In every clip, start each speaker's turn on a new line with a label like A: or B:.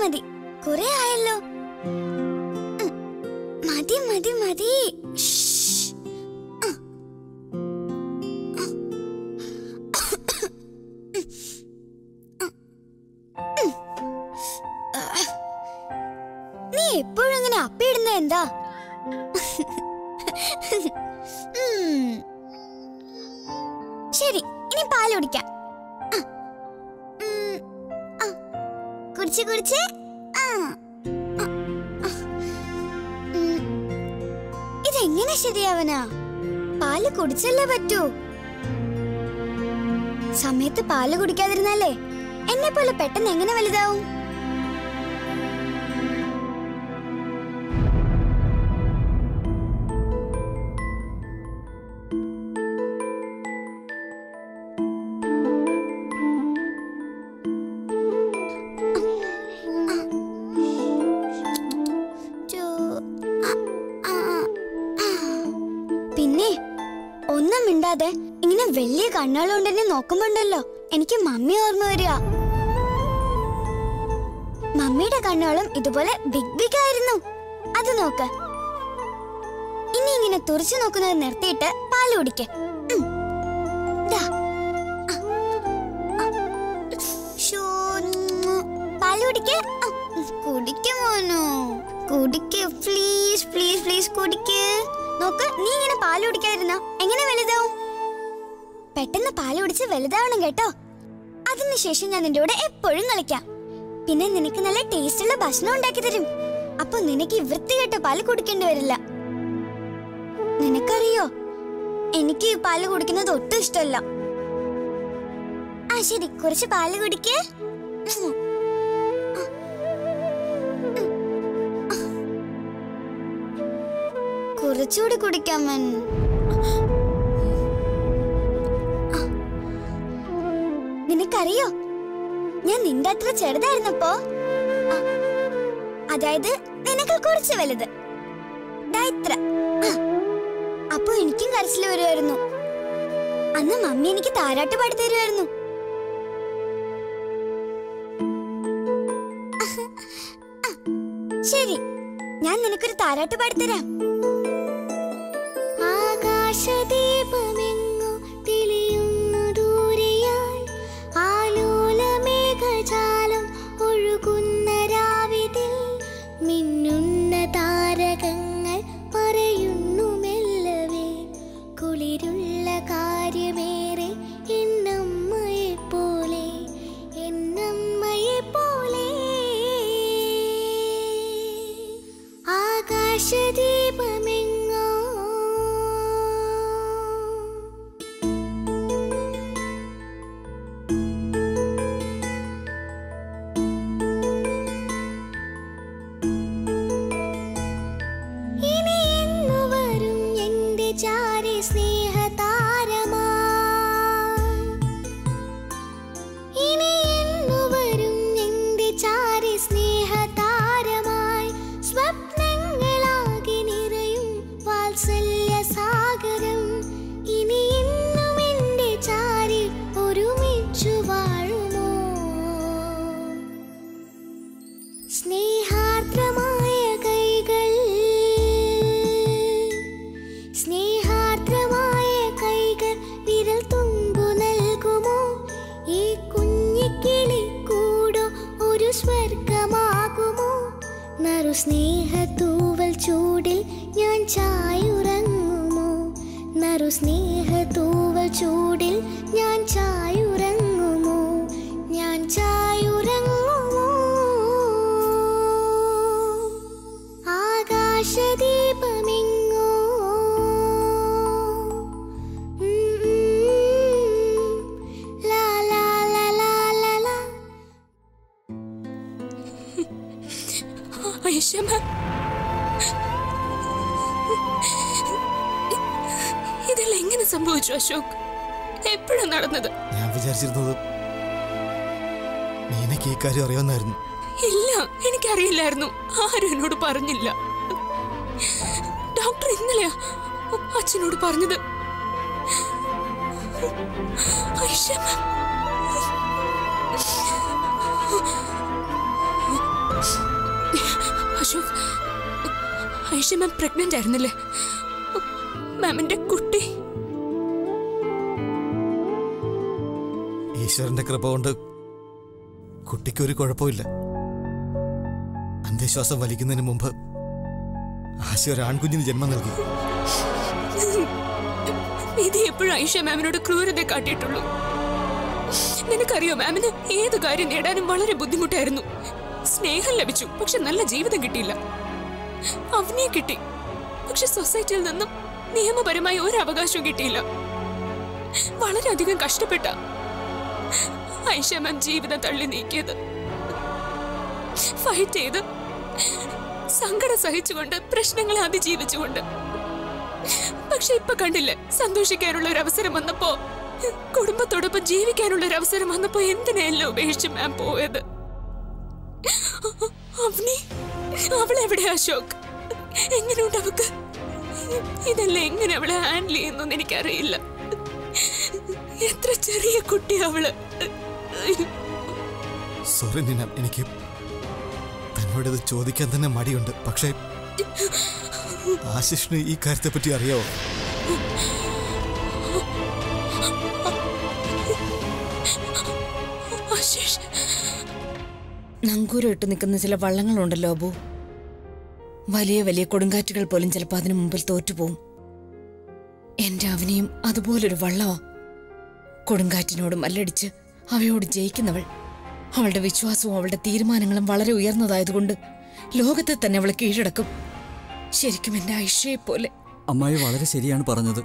A: മതി കുറെ ആയല്ലോ ഉം. മതി മതി മതി ശ്ശ്. ആ. നീ എപ്പോഴും ഇങ്ങനെ അപ്പിടുന്ന എന്താ ഉം. ശരി ഇനി പാല് കുടിക്കാം ആ. ഉം. ആ. കുടിച്ച് കുടിച്ച് ആ. ആ. ആ. ഉം. ഇതെങ്ങനെ ശരിയാവനാ പാല് കുടിച്ചല്ലേ പറ്റൂ സമയത്ത് പാല് കുടിക്കാതിരുന്നാലേ എന്നെ പോലെ പെട്ടെന്ന് എങ്ങനെ വലുതാവും ചോ. ആ, ആ, ആ. പിന്നെ ഒന്നും മിണ്ടാതെ ഇങ്ങനെ വലിയ കണ്ണുകളുകൊണ്ട് എന്നെ നോക്കുമ്പോണ്ടല്ലോ എനിക്ക് മമ്മി ഓർമ്മ വരിക മമ്മിയുടെ കണ്ണുകളും ഇതുപോലെ ബിഗ് ബിഗ് ആയിരുന്നു അത് നോക്ക് ഇനി ഇങ്ങനെ തുറച്ചു നോക്കുന്നത് നിർത്തിയിട്ട് പാല് കുടിക്ക് ഉം. ദാ. ആ. ആ. ശോ, ഉം. പാല് കുടിക്ക് ആ, കുടിക്ക് മോനു കുടിക്ക് പ്ലീസ് പ്ലീസ് പ്ലീസ് കുടിക്ക് നോക്ക് നീ ഇങ്ങനെ പാല് കുടിക്കാതിരുന്ന എങ്ങനെ വലുതാവും പെട്ടെന്ന് പാല് കുടിച്ച് വലുതാവണം കേട്ടോ അതിനുശേഷം ഞാൻ നിന്റെ കൂടെ എപ്പോഴും കളിക്കാം പിന്നെ നിനക്ക് നല്ല ടേസ്റ്റുള്ള ഭക്ഷണം ഉണ്ടാക്കി തരും അപ്പൊ നിനക്ക് ഈ വൃത്തികെട്ട പാല് കുടിക്കേണ്ടി വരില്ല നിനക്കറിയോ എനിക്ക് ഈ പാല് കുടിക്കുന്നത് ഒട്ടും ഇഷ്ടമല്ല ആ ശരി കുറച്ച് പാല് കുടിക്ക് ഉം. കുറച്ചുകൂടി കുടിക്കാമൻ നിനക്കറിയോ ഞാൻ നിന്റെ അത്ര ചെറുതായിരുന്നപ്പോ ആ, അതായത് നിനക്ക് കുറച്ച് വലുത് ദാ ഇത്ര ആ, അപ്പൊ എനിക്കും കരച്ചിൽ വരുമായിരുന്നു അന്ന് മമ്മി എനിക്ക് താരാട്ട് പാടി തരുമായിരുന്നു ആ, ശരി ഞാൻ നിനക്കൊരു താരാട്ട് പാടിത്തരാം ആകാശദീപമെങ്ങു തെളിയുന്നു ദൂരെയായി ആലോലമേഘജാലം ഒഴുകുന്ന രാവിതിൽ മിന്നുന്ന താരകങ്ങൾ പറയുന്നു മെല്ലവേ കുളിരുള്ള കാര്യമേറെ എന്നമ്മയെ പോലെ എന്നമ്മയെ പോലെ ആകാശദീപമെങ്ങോ ഇനി എന്നു വരും എന്റെ ചാരി സ്നേഹതാരമാ ഇനി എന്നു വരും എന്റെ ചാരി സ്നേഹതാരമായി സ്വപ്നങ്ങളാകെ നിറയും വാത്സല്യ സാഗരം ഇനി എന്നും എന്റെ ചാരി ഒരുമിച്ചു വാഴുമോ സ്നേഹാർദ്രമായ കൈകൾ സ്നേഹാർദ്രമായ കൈകൾ വിരൽ തുമ്പു നൽകുമോ ഈ കുഞ്ഞിക്കിളി കൂടോ ഒരു സ്വർഗമാകുമോ നറു സ്നേഹത്തൂവൽ ചൂടിൽ ഞാൻ ചായുറങ്ങുമോ നറു സ്നേഹത്തൂവൽ ചൂടിൽ ഞാൻ ചായുറങ്ങുമോ ഞാൻ ചായുറങ്ങുമോ ആകാശദീപമെങ്ങോ ഉം, ഉം, ലാ, ലാ, ലാ, ലാ, ലാ, ലാ.
B: ഐഷമ ഇതെല്ലാം എങ്ങനെ സംഭവിച്ചു അശോക് എപ്പോഴാണ് നടന്നത്
C: ഞാൻ വിചാരിച്ചിരുന്നത് മീനയ്ക്ക് ഈ കാര്യം അറിയാവുന്നായിരുന്നു
B: ഇല്ല എനിക്കറിയില്ലായിരുന്നു ആരും എന്നോട് പറഞ്ഞില്ല ഡോക്ടർ ഇന്നലെയാ അച്ഛനോട് പറഞ്ഞത് ഐഷമ അശോക് ഐഷ മാം പ്രഗ്നന്റ് ആയിരുന്നില്ലേ മാമിന്റെ കുട്ടി
C: ഈശ്വരന്റെ കൃപ കൊണ്ട് കുട്ടിക്ക് ഒരു കുഴപ്പമില്ല അന്ത്യശ്വാസം വലിക്കുന്നതിന് മുമ്പ് ആശ ഒരു ആൺകുഞ്ഞിന് ജന്മം നൽകി
B: വിധി എപ്പോഴും ഐഷ മാമിനോട് ക്രൂരത കാട്ടിയിട്ടുള്ളൂ നിനക്കറിയോ മാമിന് ഏത് കാര്യം നേടാനും വളരെ ബുദ്ധിമുട്ടായിരുന്നു സ്നേഹം ലഭിച്ചു പക്ഷെ നല്ല ജീവിതം കിട്ടിയില്ല അവനെ കിട്ടി പക്ഷെ സൊസൈറ്റിയിൽ നിന്നും നിയമപരമായി ഒരു അവകാശവും കിട്ടിയില്ല വളരെയധികം കഷ്ടപ്പെട്ട ഐഷ മാം ജീവിതം തള്ളി നീക്കിയത് ഫൈറ്റ് ചെയ്ത് സങ്കടം സഹിച്ചുകൊണ്ട് പ്രശ്നങ്ങളെ അതിജീവിച്ചുകൊണ്ട് പക്ഷെ ഇപ്പൊ കണ്ടില്ലേ സന്തോഷിക്കാനുള്ള ഒരു അവസരം വന്നപ്പോ കുടുംബത്തോടൊപ്പം ജീവിക്കാനുള്ള ഒരു അവസരം വന്നപ്പോ എന്തിനെല്ലാം ഉപേക്ഷിച്ച് മാം പോയത് അവനി അവളെവിടെ അശോക് എങ്ങനെയുണ്ട് അവക്ക് ഇതെല്ലാം എങ്ങനെ അവളെ ഹാൻഡിൽ ചെയ്യുന്നു എനിക്കറിയില്ല എത്ര ചെറിയ കുട്ടി അവള്
C: സോറി നിന എനിക്ക് തന്നോട് ഇത് ചോദിക്കാൻ തന്നെ മടിയുണ്ട് പക്ഷേ ആശിഷിന് ഈ കാര്യത്തെ പറ്റി അറിയാവോ
B: ആശിഷ്
D: നങ്കൂരം ഇട്ട് നിൽക്കുന്ന ചില വള്ളങ്ങളുണ്ടല്ലോ അബു വലിയ വലിയ കൊടുങ്കാറ്റുകൾ പോലും ചിലപ്പോൾ അതിനു മുമ്പിൽ തോറ്റുപോകും എന്റെ അവനെയും അതുപോലൊരു വള്ളമാ കൊടുങ്കാറ്റിനോട് മല്ലടിച്ച് അവയോട് ജയിക്കുന്നവൾ അവളുടെ വിശ്വാസവും അവളുടെ തീരുമാനങ്ങളും വളരെ ഉയർന്നതായതുകൊണ്ട് ലോകത്തെ തന്നെ അവൾ കീഴടക്കും ശരിക്കും എന്റെ ഐഷയെ പോലെ
E: അമ്മായി വളരെ ശരിയാണ് പറഞ്ഞത്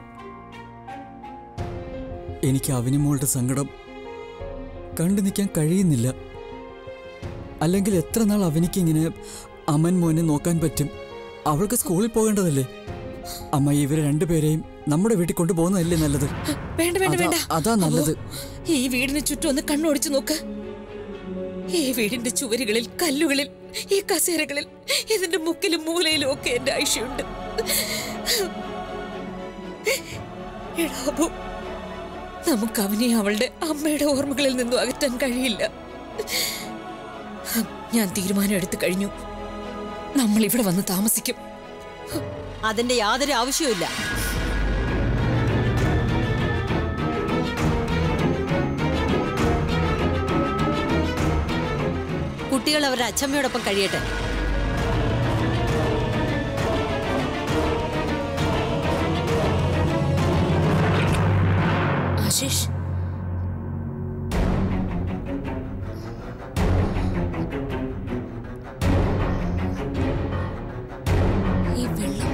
E: എനിക്ക് അവനിമോളുടെ സങ്കടം കണ്ടു നിൽക്കാൻ കഴിയുന്നില്ല അല്ലെങ്കിൽ എത്ര നാൾ അവനിക്ക് ഇങ്ങനെ അമ്മൻ മോനെ നോക്കാൻ പറ്റും അവൾക്ക് സ്കൂളിൽ പോകേണ്ടതല്ലേ അമ്മ ഇവരെ രണ്ടുപേരെയും നമ്മുടെ വീട്ടിൽ കൊണ്ടുപോകുന്നതല്ലേ നല്ലത്
D: വേണ്ട വേണ്ട
E: അതാ-
D: വേണ്ട
E: അതാ നല്ലത്.
D: അപ്പോ ഈ വീടിന് ചുറ്റും ഒന്ന് കണ്ണോടിച്ചു നോക്ക് ഈ വീടിന്റെ ചുവരുകളിൽ കല്ലുകളിൽ ഈ കസേരകളിൽ ഇതിന്റെ മുക്കിലും മൂലയിലും ഒക്കെ എന്റെ ആയിഷയുണ്ട് എടാ അബു, നമുക്ക് അവനെ അവളുടെ അമ്മയുടെ ഓർമ്മകളിൽ നിന്നും അകറ്റാൻ കഴിയില്ല ഞാൻ തീരുമാനം എടുത്തു കഴിഞ്ഞു നമ്മൾ ഇവിടെ വന്ന് താമസിക്കും
F: അതിന്റെ യാതൊരു ആവശ്യവുമില്ല കുട്ടികൾ അവരുടെ അച്ഛമ്മയോടൊപ്പം കഴിയട്ടെ
B: ആശിഷ് ഈ വെള്ളം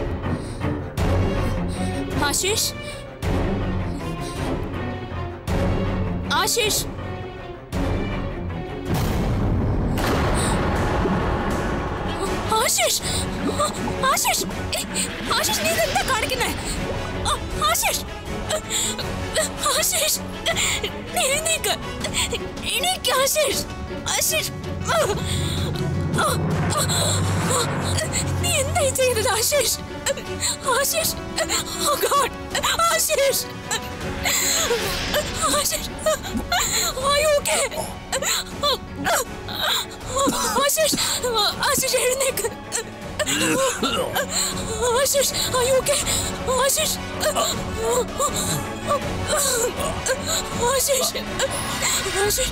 B: ആശിഷ് ആശിഷ് ആശിഷ് ആശിഷ് ആശിഷ് നീ ഇതെന്താ കാണിക്കുന്നേ ആ- ആശിഷ് ആശിഷ് നീ എഴുന്നേക്ക് എണീക്ക് ആശിഷ് ആശിഷ് നീ എന്തായി ചെയ്തത് Ashish Ashish oh god Ashish Ashish are you okay Ashish Ashish എഴുന്നേക്ക് Ashish are you okay Ashish Ashish Ashish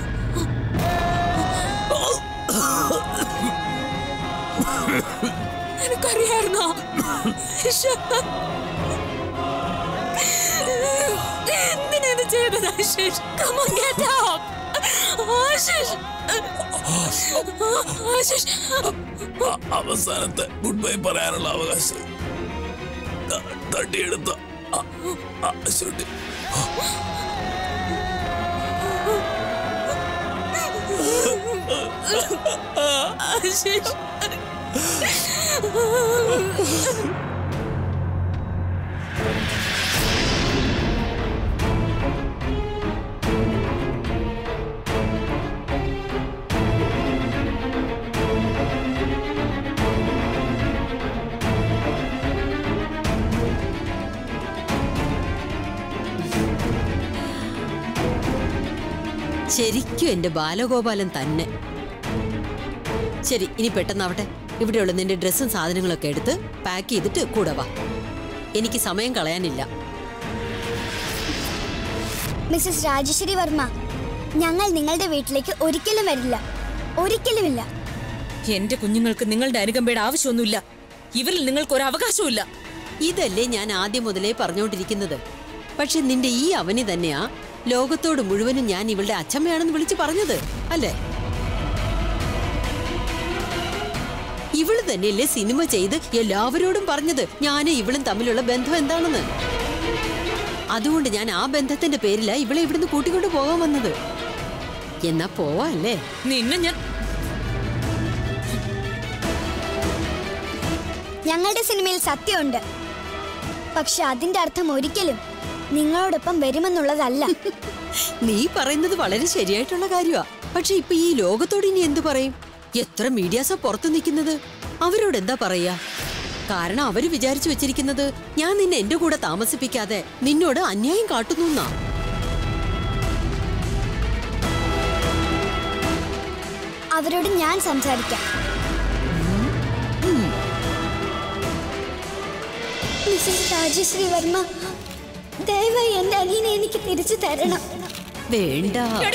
B: എനിക്കറിയായിരുന്നോ ഈശ്വ. എന്തിനാ ഇത് ചെയ്തത് Ashish Come on, get up. Ashish Ashish
G: അവസാനത്തെ ഗുഡ് ബൈ പറയാനുള്ള അവകാശം ത- തട്ടിയെടുത്ത ആ- ആ ശരി.
B: ആശിഷ്
F: ശരിക്കും എന്റെ ബാലഗോപാലൻ തന്നെ ശരി ഇനി പെട്ടെന്നാവട്ടെ ഇവിടെയുള്ള നിന്റെ ഡ്രസ്സും സാധനങ്ങളൊക്കെ എടുത്ത് പാക്ക് ചെയ്തിട്ട് കൂടെ വാ എനിക്ക് സമയം കളയാനില്ല
A: മിസ്സസ് രാജശ്രീ വർമ്മ ഞങ്ങൾ നിങ്ങളുടെ വീട്ടിലേക്ക് ഒരിക്കലും വരില്ല ഒരിക്കലുമില്ല
D: എന്റെ കുഞ്ഞുങ്ങൾക്ക് നിങ്ങളുടെ അനുകമ്പയുടെ ആവശ്യമൊന്നുമില്ല ഇവരിൽ നിങ്ങൾക്ക് ഒരു അവകാശവുമില്ല
F: ഇതല്ലേ ഞാൻ ആദ്യം മുതലേ പറഞ്ഞുകൊണ്ടിരിക്കുന്നത് പക്ഷെ നിന്റെ ഈ അവനി തന്നെയാ ലോകത്തോട് മുഴുവനും ഞാൻ ഇവളുടെ അച്ഛമ്മയാണെന്ന് വിളിച്ചു പറഞ്ഞത് അല്ലേ ഇവള് തന്നെയല്ലേ സിനിമ ചെയ്ത് എല്ലാവരോടും പറഞ്ഞത് ഞാനും ഇവളും തമ്മിലുള്ള ബന്ധം എന്താണെന്ന് അതുകൊണ്ട് ഞാൻ ആ ബന്ധത്തിന്റെ പേരിലാ ഇവളെ ഇവിടുന്ന് കൂട്ടിക്കൊണ്ട് പോകാൻ വന്നത് എന്നാ പോവാ അല്ലേ
D: നിന്നെ ഞാൻ
A: ഞങ്ങളുടെ സിനിമയിൽ സത്യമുണ്ട് പക്ഷെ അതിന്റെ അർത്ഥം ഒരിക്കലും നിങ്ങളോടൊപ്പം വരുമെന്നുള്ളതല്ല
F: നീ പറയുന്നത് വളരെ ശരിയായിട്ടുള്ള കാര്യമാ പക്ഷെ ഇപ്പൊ ഈ ലോകത്തോട് ഇനി എന്തു പറയും എത്ര മീഡിയാസാ പുറത്തു നിൽക്കുന്നത് അവരോട് എന്താ പറയാ കാരണം അവര് വിചാരിച്ചു വെച്ചിരിക്കുന്നത് ഞാൻ നിന്നെ എന്റെ കൂടെ താമസിപ്പിക്കാതെ നിന്നോട് അന്യായം കാട്ടുന്നു എന്നാ
A: അവരോട് ഞാൻ സംസാരിക്കാം മിസ്സസ് രാജശ്രീ വർമ്മ ദയവായി എന്റെ അനിയനെ എനിക്ക് തിരിച്ചു തരണം
F: വേണ്ട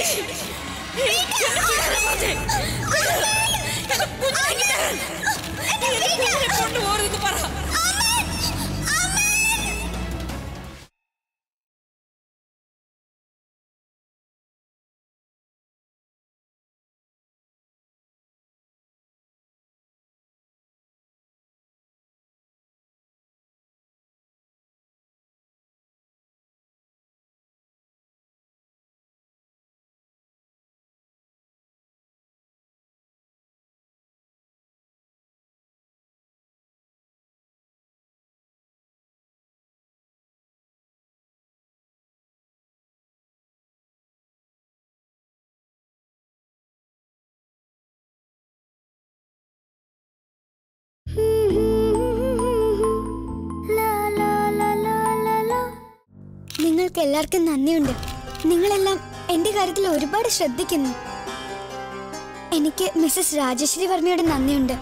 A: നിങ്ങൾക്ക് എല്ലാവർക്കും നന്ദിയുണ്ട് നിങ്ങളെല്ലാം എന്റെ കാര്യത്തിൽ ഒരുപാട് ശ്രദ്ധിക്കുന്നു എനിക്ക് മിസ്സസ് രാജശ്രീ വർമ്മയോട് നന്ദിയുണ്ട്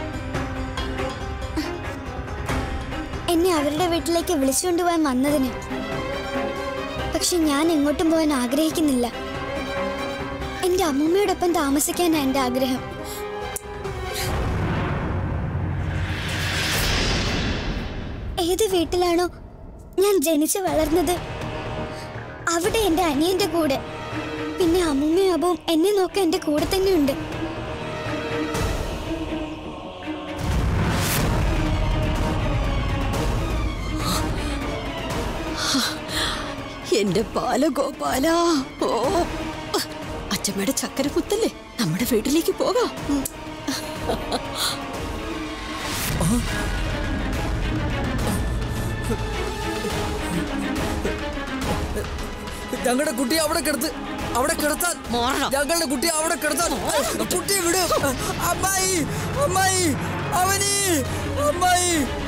A: എന്നെ അവരുടെ വീട്ടിലേക്ക് വിളിച്ചുകൊണ്ടുപോകാൻ വന്നതിന് പക്ഷെ ഞാൻ എങ്ങോട്ടും പോകാൻ ആഗ്രഹിക്കുന്നില്ല എന്റെ അമ്മൂമ്മയോടൊപ്പം താമസിക്കാനാണ് എന്റെ ആഗ്രഹം ഏത് വീട്ടിലാണോ ഞാൻ ജനിച്ചു വളർന്നത് അവിടെ എന്റെ അനിയന്റെ കൂടെ പിന്നെ അമ്മുമ്മയും അബവും എന്നെ നോക്കാൻ എന്റെ കൂടെ തന്നെയുണ്ട്
F: എന്റെ ബാലഗോപാല ഓ അച്ഛമ്മയുടെ ചക്കര പുത്തല്ലേ നമ്മുടെ വീട്ടിലേക്ക് പോകാം ഉം.
E: ഞങ്ങളുടെ കുട്ടിയെ അവിടെ കിടത്ത് അവിടെ കിടത്താൻ
F: മാറണം.
E: ഞങ്ങളുടെ കുട്ടിയെ അവിടെ കിടത്താൻ കുട്ടിയെ വിട് അമ്മായി അമ്മായി അവനി അമ്മായി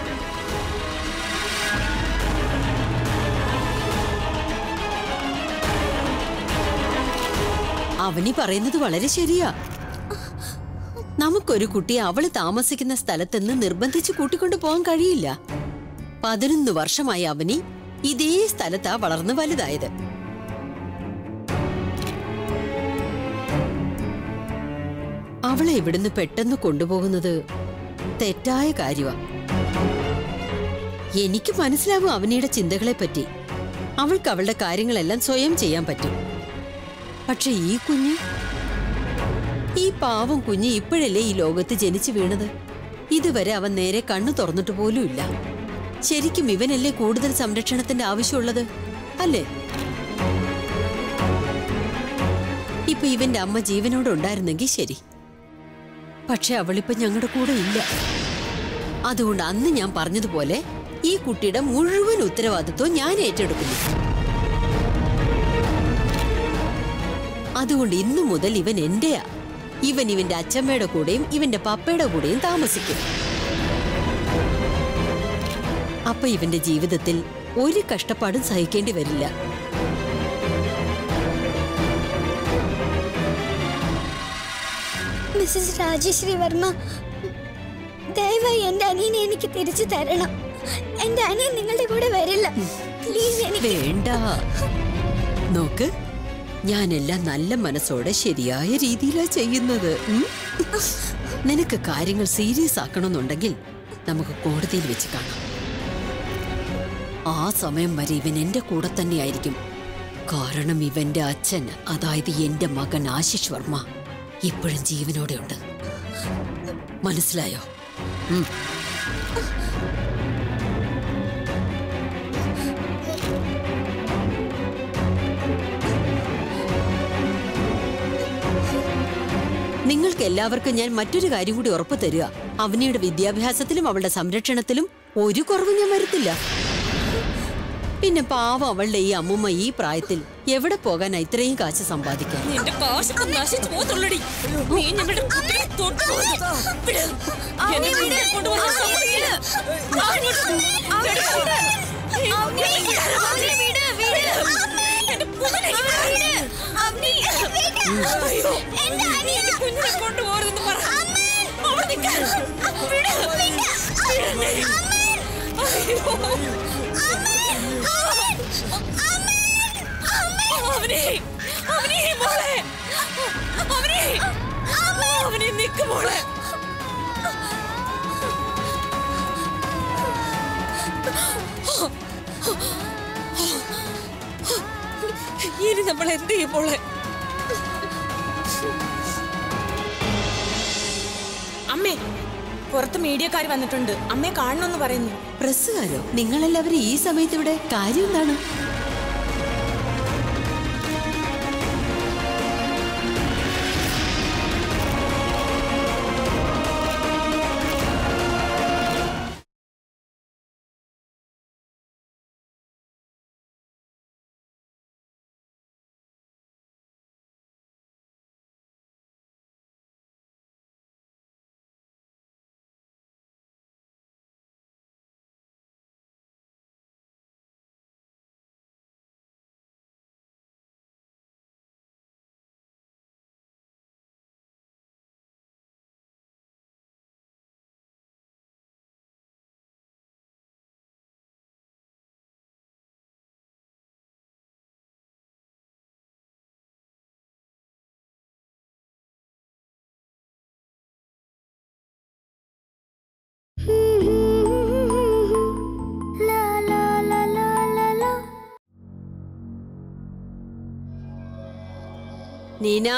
F: അവനി പറയുന്നത് വളരെ ശരിയാ നമുക്കൊരു കുട്ടിയെ അവള് താമസിക്കുന്ന സ്ഥലത്തുനിന്ന് നിർബന്ധിച്ച് കൂട്ടിക്കൊണ്ടു പോകാൻ കഴിയില്ല പതിനൊന്ന് വർഷമായി അവനി ഇതേ സ്ഥലത്താ വളർന്നു വലുതായത് അവളെ ഇവിടുന്ന് പെട്ടെന്ന് കൊണ്ടുപോകുന്നത് തെറ്റായ കാര്യമാ എനിക്ക് മനസ്സിലാവും അവനിയുടെ ചിന്തകളെ പറ്റി അവൾക്ക് അവളുടെ കാര്യങ്ങളെല്ലാം സ്വയം ചെയ്യാൻ പറ്റും പക്ഷെ ഈ കുഞ്ഞ് ഈ പാവം കുഞ്ഞ് ഇപ്പോഴല്ലേ ഈ ലോകത്ത് ജനിച്ചു വീണത് ഇതുവരെ അവൻ നേരെ കണ്ണു തുറന്നിട്ട് പോലുമില്ല ശരിക്കും ഇവനല്ലേ കൂടുതൽ സംരക്ഷണത്തിന്റെ ആവശ്യമുള്ളത് അല്ലേ ഇപ്പൊ ഇവന്റെ അമ്മ ജീവനോടെ ഉണ്ടായിരുന്നെങ്കിൽ ശരി പക്ഷെ അവളിപ്പോ ഞങ്ങളുടെ കൂടെ ഇല്ല അതുകൊണ്ട് അന്ന് ഞാൻ പറഞ്ഞതുപോലെ ഈ കുട്ടിയുടെ മുഴുവൻ ഉത്തരവാദിത്വം ഞാൻ ഏറ്റെടുക്കുന്നു അതുകൊണ്ട് ഇന്നു മുതൽ ഇവൻ എന്റെയാ ഇവൻ ഇവന്റെ അച്ഛമ്മയുടെ കൂടെയും ഇവന്റെ പപ്പയുടെ കൂടെയും താമസിക്കും അപ്പൊ ഇവന്റെ ജീവിതത്തിൽ ഒരു കഷ്ടപ്പാടും സഹിക്കേണ്ടി വരില്ല
A: മിസ്സസ് രാജശ്രീ വർമ്മ ദയവായി എന്റെ അനിയനെ എനിക്ക് തിരിച്ചു തരണം എന്റെ അനിയൻ നിങ്ങളുടെ കൂടെ വരില്ല പ്ലീസ് എനിക്ക്
F: വേണ്ട നോക്ക് ഞാനെല്ലാം നല്ല മനസ്സോടെ ശരിയായ രീതിയിലാ ചെയ്യുന്നത് ഉം? നിനക്ക് കാര്യങ്ങൾ സീരിയസ് ആക്കണമെന്നുണ്ടെങ്കിൽ നമുക്ക് കോടതിയിൽ വെച്ച് കാണാം ആ സമയം വരെ ഇവൻ എന്റെ കൂടെ തന്നെയായിരിക്കും കാരണം ഇവന്റെ അച്ഛൻ അതായത് എന്റെ മകൻ ആശിഷ് വർമ്മ ഇപ്പോഴും ജീവനോടെ ഉണ്ട് മനസ്സിലായോ ഉം. നിങ്ങൾക്ക് എല്ലാവർക്കും ഞാൻ മറ്റൊരു കാര്യം കൂടി ഉറപ്പു തരിക അവനിയുടെ വിദ്യാഭ്യാസത്തിലും അവളുടെ സംരക്ഷണത്തിലും ഒരു കുറവും ഞാൻ വരുത്തില്ല പിന്നെ പാവം അവളുടെ ഈ അമ്മുമ്മ ഈ പ്രായത്തിൽ എവിടെ പോകാനാ ഇത്രയും കാശ് സമ്പാദിക്കാൻ
B: നിന്റെ കാശൊക്കെ നശിച്ചു പോത്തുള്ളടി നീ ഞങ്ങളുടെ കുട്ടിയെ തൊട്ടു പോകരുത്. വിട്. എന്നെ ഇവിടെ കൊണ്ടുവന്ന് സമ്മതിക്കില്ല. അങ്ങോട്ട് വിട്. എന്റെ കുഞ്ഞിനെ അയ്യോ. എന്റെ കുഞ്ഞിനെ കൊണ്ടുപോകരുതെന്ന് പറ. അവിടെ നിൽക്കാൻ. വിട്. വിടണേ. അയ്യോ. അവനെ അവനെ മോളെ അവനെ അവനെ നിക്ക് മോളെ ഇനി നമ്മൾ എന്ത് ചെയ്യും മോളെ
H: അമ്മേ പുറത്ത് മീഡിയക്കാർ വന്നിട്ടുണ്ട് അമ്മയെ കാണണമെന്ന് പറയുന്നു
F: പ്രസ്സുകാരോ നിങ്ങളെല്ലാവരും ഈ സമയത്ത് ഇവിടെ കാര്യം എന്താണ് നീന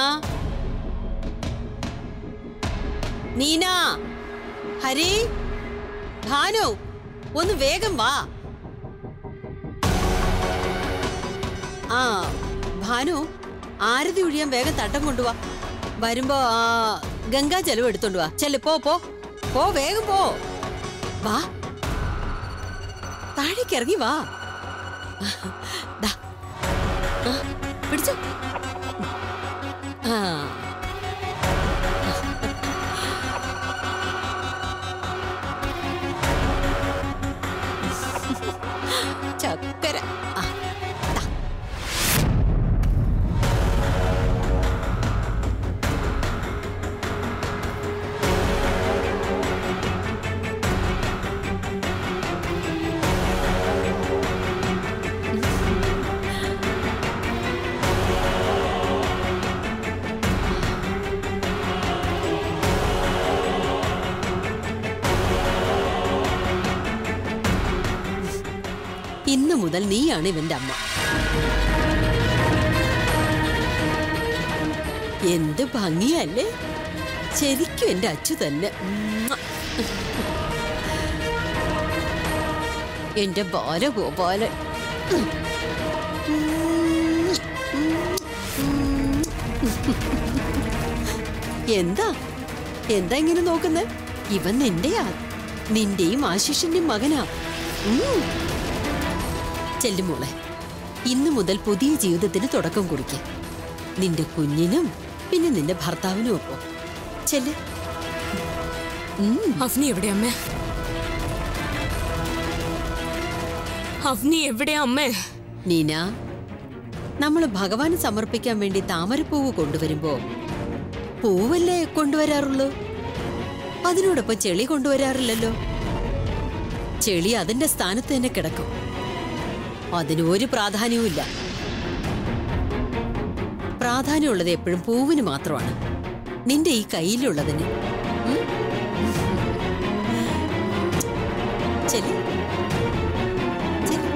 F: നീന ഹരി ഭാനു ഒന്ന് വേഗം വാ ആ ഭാനു ആരതി ഒഴിയാൻ വേഗം തട്ടം കൊണ്ടുവാ വരുമ്പോ ആ ഗംഗാ ജലം എടുത്തോണ്ട് വാ ചെല്ല് പോ പോ പോ വേഗം പോ വാ താഴേക്ക് ഇറങ്ങി വാ ദാ. ആ, പിടിച്ചോ ആ ചക്കര ആ ദാ. ഇന്നു മുതൽ നീയാണ് ഇവന്റെ അമ്മ എന്ത് ഭംഗിയല്ലേ ശരിക്കും എന്റെ അച്ചു തന്നെ ഉമ്മ. എന്റെ ബാലഗോപാലൻ എന്താ എന്താ ഇങ്ങനെ നോക്കുന്നത് ഇവൻ നിന്റെയാ നിന്റെയും ആശിഷിന്റെയും മകനാ ഉം. ചെല്ലു മോളെ ഇന്നു മുതൽ പുതിയ ജീവിതത്തിന് തുടക്കം കുറിക്ക് നിന്റെ കുഞ്ഞിനും പിന്നെ നിന്റെ ഭർത്താവിനും ഒപ്പം ചെല്ല്
B: അവനി എവിടെ അമ്മേ അവനി എവിടെയാ അമ്മേ
F: നീന നമ്മൾ ഭഗവാന് സമർപ്പിക്കാൻ വേണ്ടി താമരപ്പൂവ് കൊണ്ടുവരുമ്പോ പൂവല്ലേ കൊണ്ടുവരാറുള്ളൂ അതിനോടൊപ്പം ചെളി കൊണ്ടുവരാറില്ലല്ലോ ചെളി അതിന്റെ സ്ഥാനത്ത് തന്നെ കിടക്കും അതിന് ഒരു പ്രാധാന്യവുമില്ല പ്രാധാന്യമുള്ളത് എപ്പോഴും പൂവിന് മാത്രമാണ് നിന്റെ ഈ കയ്യിലുള്ളതിന് ഉം? ചെല്ലി ചെല്ലി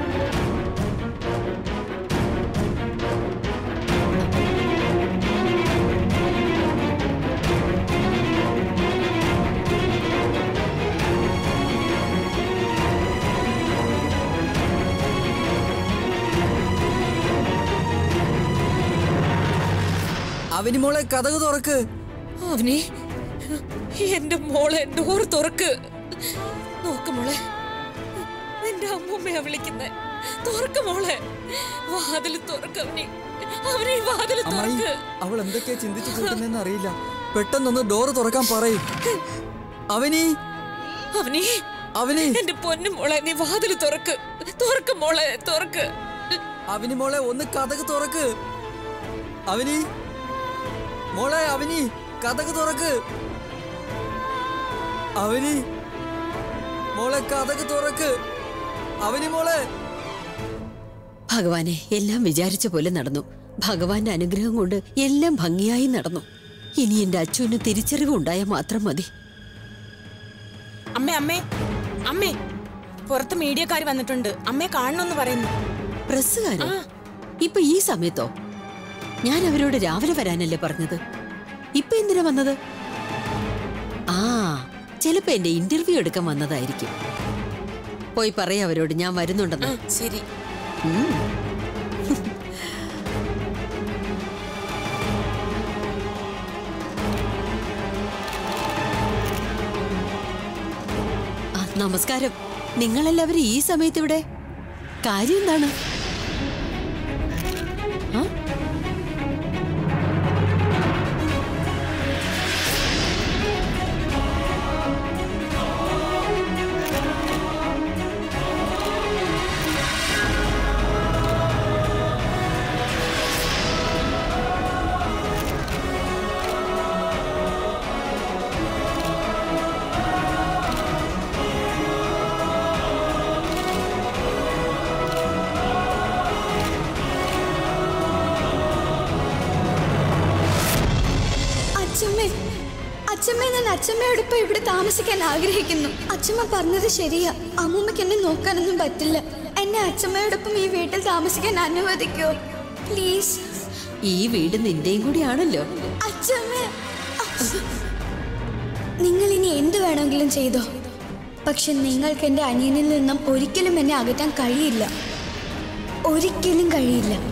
E: അവനി മോളെ കഥക് തുറക്ക്
D: അവനെ എന്റെ മോളെ ഡോർ തുറക്ക് നോക്ക് മോളെ എന്റെ അമ്മൂമ്മയാ വിളിക്കുന്നെ തുറക്ക് മോളെ വാതിൽ തുറക്ക് അവനെ അവനെ വാതിൽ
E: അമ്മായി
D: തുറക്ക്
E: അവൾ എന്തൊക്കെയാ ചിന്തിച്ചു കൂട്ടുന്നതെന്ന് അറിയില്ല പെട്ടെന്നൊന്ന് ഡോറ് തുറക്കാൻ പറയും അവനി
D: അവനെ
E: അവനി
D: എന്റെ പൊന്നു മോളെ നീ വാതിൽ തുറക്ക് തുറക്ക് മോളെ തുറക്ക്
E: അവനി മോളെ ഒന്ന് കഥക് തുറക്ക് അവനി മോളെ അവനി കഥക് തുറക്ക് അവനി മോളെ കഥക് തുറക്ക് അവനി മോളെ
F: ഭഗവാനെ എല്ലാം വിചാരിച്ച പോലെ നടന്നു ഭഗവാന്റെ അനുഗ്രഹം കൊണ്ട് എല്ലാം ഭംഗിയായി നടന്നു ഇനി എന്റെ അച്ഛന് തിരിച്ചറിവ് ഉണ്ടായാൽ മാത്രം മതി
H: അമ്മേ അമ്മേ അമ്മേ പുറത്ത് മീഡിയക്കാർ വന്നിട്ടുണ്ട് അമ്മയെ കാണണമെന്ന് പറയുന്നു
F: പ്രസ്സുകാരോ ഇപ്പൊ ഈ സമയത്തോ ഞാൻ അവരോട് രാവിലെ വരാനല്ലേ പറഞ്ഞത് ഇപ്പൊ എന്തിനാ വന്നത് ആ ചിലപ്പോ എന്റെ ഇന്റർവ്യൂ എടുക്കാൻ വന്നതായിരിക്കും പോയി പറയാ അവരോട് ഞാൻ വരുന്നുണ്ടെന്ന്
D: ശരി
F: ഉം. ആ, നമസ്കാരം നിങ്ങളെല്ലാവരും ഈ സമയത്ത് ഇവിടെ കാര്യം എന്താണ് ആ?
A: അച്ഛമ്മേ അച്ഛമ്മേ ഞാൻ അച്ഛമ്മയോടൊപ്പം ഇവിടെ താമസിക്കാൻ ആഗ്രഹിക്കുന്നു അച്ഛമ്മ പറഞ്ഞത് ശരിയാ അമ്മൂമ്മയ്ക്ക് എന്നെ നോക്കാനൊന്നും പറ്റില്ല എന്നെ അച്ഛമ്മയോടൊപ്പം ഈ വീട്ടിൽ താമസിക്കാൻ അനുവദിക്കോ പ്ലീസ്
F: ഈ വീട് നിന്റെയും കൂടിയാണല്ലോ
A: അച്ഛമ്മേ നിങ്ങൾ ഇനി എന്ത് വേണമെങ്കിലും ചെയ്തോ പക്ഷെ നിങ്ങൾക്ക് എൻ്റെ അനിയനിൽ നിന്നും ഒരിക്കലും എന്നെ അകറ്റാൻ കഴിയില്ല ഒരിക്കലും കഴിയില്ല